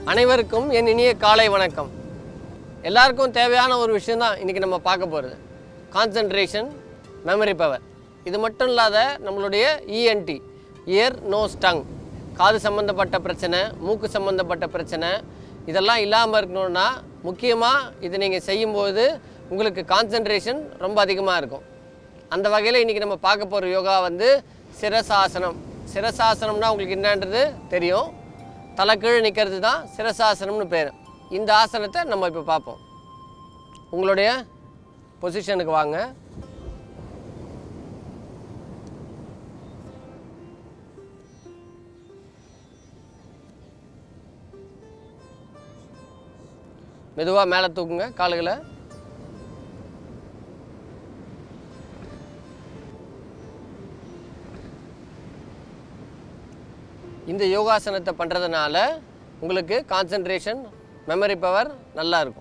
அனைவருக்கும் என் இனிய காலை வணக்கம் எல்லாருக்கும் தேவையான ஒரு விஷயந்தான் இன்றைக்கி நம்ம பார்க்க போகிறது கான்சன்ட்ரேஷன் மெமரி பவர் இது மட்டும் இல்லாத நம்மளுடைய இஎன்டி இயர் நோஸ் டங் காது சம்மந்தப்பட்ட பிரச்சனை மூக்கு சம்மந்தப்பட்ட பிரச்சனை இதெல்லாம் இல்லாமல் இருக்கணும்னா முக்கியமாக இது நீங்கள் செய்யும்போது உங்களுக்கு கான்சன்ட்ரேஷன் ரொம்ப அதிகமாக இருக்கும் அந்த வகையில் இன்றைக்கி நம்ம பார்க்க போகிற யோகா வந்து சிரசாசனம் சிரசாசனம்னா உங்களுக்கு என்னன்றது தெரியும் தலைக்கீழ் நிற்கிறது தான் சிரசாசனம்னு பேர் இந்த ஆசனத்தை நம்ம இப்போ பார்ப்போம் உங்களுடைய பொசிஷனுக்கு வாங்க மெதுவாக மேலே தூக்குங்க காலுகளை இந்த யோகாசனத்தை பண்ணுறதுனால உங்களுக்கு கான்சன்ட்ரேஷன் மெமரி பவர் நல்லா இருக்கும்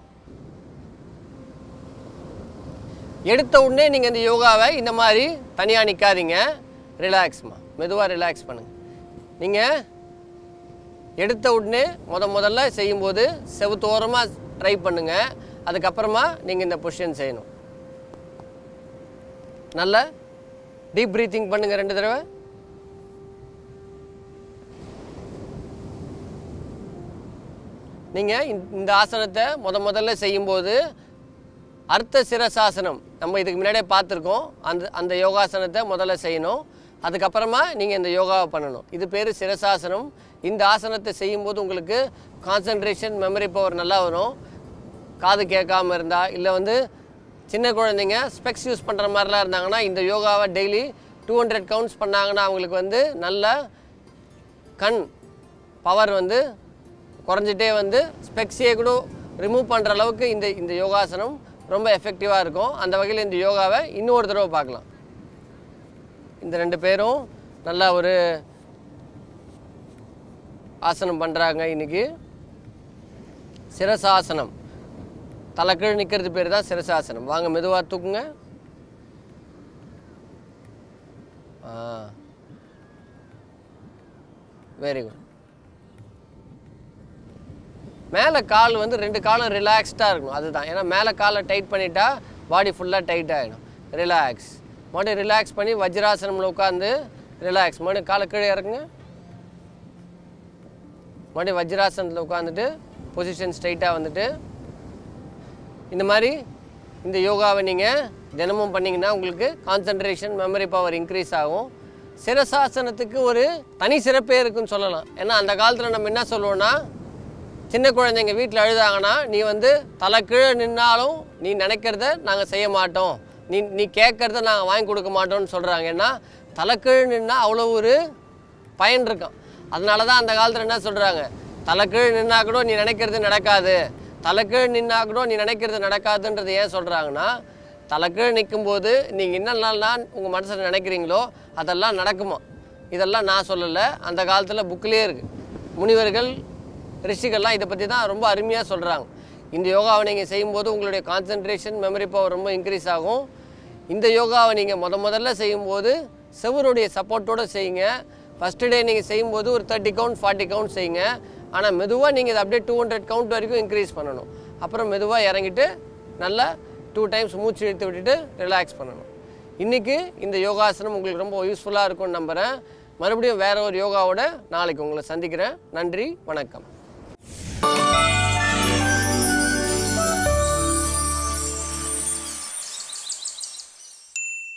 எடுத்த உடனே நீங்கள் இந்த யோகாவை இந்த மாதிரி தனியாக நிற்காதீங்க ரிலாக்ஸ்மா மெதுவாக ரிலாக்ஸ் பண்ணுங்க நீங்கள் எடுத்த உடனே முத முதல்ல செய்யும்போது செவுத்தோரமாக ட்ரை பண்ணுங்கள் அதுக்கப்புறமா நீங்கள் இந்த பொசிஷன் செய்யணும் நல்ல டீப் ப்ரீத்திங் பண்ணுங்கள் ரெண்டு தடவை நீங்கள் இந்த ஆசனத்தை முத முதல்ல செய்யும்போது அர்த்த சிரசாசனம் நம்ம இதுக்கு முன்னாடியே பார்த்துருக்கோம் அந்த அந்த யோகாசனத்தை முதல்ல செய்யணும் அதுக்கப்புறமா நீங்கள் இந்த யோகாவை பண்ணணும் இது பேர் சிரசாசனம் இந்த ஆசனத்தை செய்யும்போது உங்களுக்கு கான்சன்ட்ரேஷன் மெமரி பவர் நல்லா வரும் காது கேட்காம இருந்தால் இல்லை வந்து சின்ன குழந்தைங்க ஸ்பெக்ஸ் யூஸ் பண்ணுற மாதிரிலாம் இருந்தாங்கன்னா இந்த யோகாவை டெய்லி டூ ஹண்ட்ரட் கவுண்ட்ஸ் பண்ணாங்கன்னா அவங்களுக்கு வந்து நல்ல கண் பவர் வந்து குறைஞ்சிட்டே வந்து ஸ்பெக்ஸியை கூட ரிமூவ் பண்ணுற அளவுக்கு இந்த இந்த யோகாசனம் ரொம்ப எஃபெக்டிவாக இருக்கும் அந்த வகையில் இந்த யோகாவை இன்னொரு தடவை பார்க்கலாம் இந்த ரெண்டு பேரும் நல்லா ஒரு ஆசனம் பண்ணுறாங்க இன்னைக்கு சிரசாசனம் தலைக்கீழ் நிற்கிறது பேர் தான் சிரசாசனம் வாங்க மெதுவாக தூக்குங்க ஆ வெரி குட் மேலே கால் வந்து ரெண்டு காலும் ரிலாக்ஸ்டாக இருக்கணும் அதுதான் ஏன்னா மேலே காலை டைட் பண்ணிட்டா பாடி ஃபுல்லாக டைட் ஆகிடும் ரிலாக்ஸ் மறுபடியும் ரிலாக்ஸ் பண்ணி வஜ்ராசனமில் உட்காந்து ரிலாக்ஸ் மறுபடியும் காலை கீழே இறக்குங்க மறுபடியும் வஜ்ராசனத்தில் உட்காந்துட்டு பொசிஷன் ஸ்ட்ரைட்டாக வந்துட்டு இந்த மாதிரி இந்த யோகாவை நீங்கள் தினமும் பண்ணிங்கன்னா உங்களுக்கு கான்சன்ட்ரேஷன் மெமரி பவர் இன்க்ரீஸ் ஆகும் சிரசாசனத்துக்கு ஒரு தனி சிறப்பே இருக்குன்னு சொல்லலாம் ஏன்னா அந்த காலத்தில் நம்ம என்ன சொல்லுவோம்னா சின்ன குழந்தைங்க வீட்டில் அழுதாங்கன்னா நீ வந்து தலை கீழே நின்னாலும் நீ நினைக்கிறத நாங்கள் செய்ய மாட்டோம் நீ நீ கேட்குறத நாங்கள் வாங்கி கொடுக்க மாட்டோம்னு சொல்கிறாங்க ஏன்னா தலை கீழே நின்னா அவ்வளோ ஒரு பயன் இருக்கும் அதனால தான் அந்த காலத்தில் என்ன சொல்கிறாங்க தலை கீழே நின்னா கூட நீ நினைக்கிறது நடக்காது தலை கீழே நின்னா கூட நீ நினைக்கிறது நடக்காதுன்றது ஏன் சொல்கிறாங்கன்னா தலை கீழே நிற்கும்போது நீங்கள் என்னென்னலாம் உங்கள் மனசில் நினைக்கிறீங்களோ அதெல்லாம் நடக்குமா இதெல்லாம் நான் சொல்லலை அந்த காலத்தில் புக்கிலே இருக்குது முனிவர்கள் ரிஷிகள்லாம் இதை பற்றி தான் ரொம்ப அருமையாக சொல்கிறாங்க இந்த யோகாவை நீங்கள் செய்யும்போது உங்களுடைய கான்சன்ட்ரேஷன் மெமரி பவர் ரொம்ப இன்க்ரீஸ் ஆகும் இந்த யோகாவை நீங்கள் முத முதல்ல செய்யும்போது செவருடைய சப்போர்ட்டோடு செய்யுங்க ஃபஸ்ட்டு டே நீங்கள் செய்யும்போது ஒரு தேர்ட்டி கவுண்ட் ஃபார்ட்டி கவுண்ட் செய்யுங்க ஆனால் மெதுவாக நீங்கள் இதை அப்படியே டூ ஹண்ட்ரட் கவுண்ட் வரைக்கும் இன்க்ரீஸ் பண்ணணும் அப்புறம் மெதுவாக இறங்கிட்டு நல்லா டூ டைம்ஸ் மூச்சு இழுத்து விட்டுட்டு ரிலாக்ஸ் பண்ணணும் இன்றைக்கி இந்த யோகாசனம் உங்களுக்கு ரொம்ப யூஸ்ஃபுல்லாக இருக்கும்னு நம்புகிறேன் மறுபடியும் வேற ஒரு யோகாவோட நாளைக்கு உங்களை சந்திக்கிறேன் நன்றி வணக்கம்